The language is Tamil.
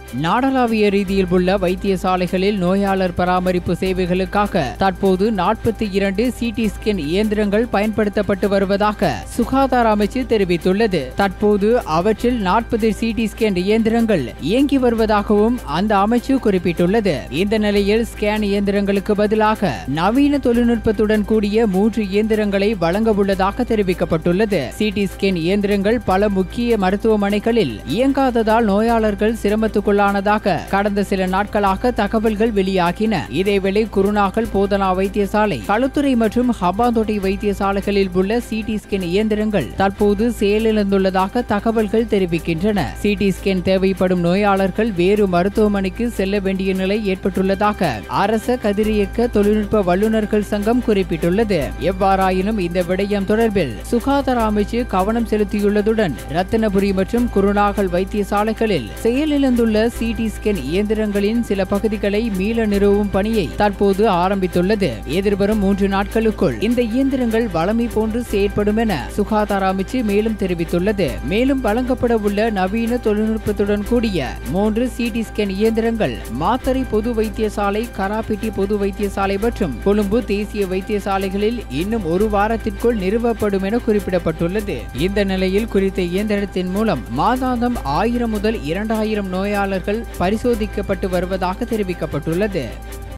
நாடளாவிய ரீதியில் உள்ள வைத்தியசாலைகளில் நோயாளர் பராமரிப்பு சேவைகளுக்காக தற்போது நாற்பத்தி இரண்டு சிடி ஸ்கேன் இயந்திரங்கள் பயன்படுத்தப்பட்டு வருவதாக சுகாதார அமைச்சு தெரிவித்துள்ளது தற்போது அவற்றில் நாற்பது சிடி ஸ்கேன் இயந்திரங்கள் இயங்கி வருவதாகவும் அந்த அமைச்சு குறிப்பிட்டுள்ளது இந்த நிலையில் ஸ்கேன் இயந்திரங்களுக்கு பதிலாக நவீன தொழில்நுட்பத்துடன் கூடிய மூன்று இயந்திரங்களை வழங்க உள்ளதாக தெரிவிக்கப்பட்டுள்ளது சிடி ஸ்கேன் இயந்திரங்கள் பல முக்கிய மருத்துவமனைகளில் இயங்காததால் நோயாளர்கள் சிரமத்துக்குள்ளானதாக கடந்த சில நாட்களாக தகவல்கள் வெளியாகின இதேவேளை குருநாகல் போதனா வைத்தியசாலை களுத்துறை மற்றும் ஹபாந்தோட்டை வைத்தியசாலைகளில் உள்ள சிடி ஸ்கேன் இயந்திரங்கள் தற்போது செயலிழந்துள்ளதாக தகவல்கள் தெரிவிக்கின்றன சிடி ஸ்கேன் தேவைப்படும் நோயாளர்கள் வேறு மருத்துவமனைக்கு செல்ல வேண்டிய நிலை ஏற்பட்டுள்ளதாக அரச கதிரியக்க தொழில்நுட்ப வல்லுநர்கள் சங்கம் குறிப்பிட்டுள்ளது எவ்வாறாயினும் இந்த விடயம் தொடர்பில் சுகாதார அமைச்சு கவனம் செலுத்தியுள்ளதுடன் ரத்தினபுரி மற்றும் குருநாகல் வைத்தியசாலைகளில் செயலிழந்துள்ள சிடி ஸ்கேன் இயந்திரங்களின் சில பகுதிகளை மீள நிறுவும் பணியை தற்போது ஆரம்பித்துள்ளது எதிர்வரும் மூன்று நாட்களுக்குள் இந்த இயந்திரங்கள் வளமை போன்று செயற்படும் என சுகாதார அமைச்சு மேலும் தெரிவித்துள்ளது மேலும் வழங்கப்பட உள்ள நவீன தொழில்நுட்பத்துடன் கூடிய மூன்று சிடி ஸ்கேன் இயந்திரங்கள் மாத்தறை பொது வைத்தியசாலை கராப்பிட்டி பொது வைத்தியசாலை மற்றும் கொழும்பு தேசிய வைத்தியசாலைகளில் இன்னும் ஒரு வாரத்திற்குள் நிறுவப்படும் என குறிப்பிடப்பட்டுள்ளது இந்த நிலையில் குறித்த இயந்திரத்தின் மூலம் மாதாந்தம் ஆயிரம் முதல் இரண்டாயிரம் நோயாளர்கள் பரிசோதிக்கப்பட்டு வருவதாக தெரிவிக்கப்பட்டுள்ளது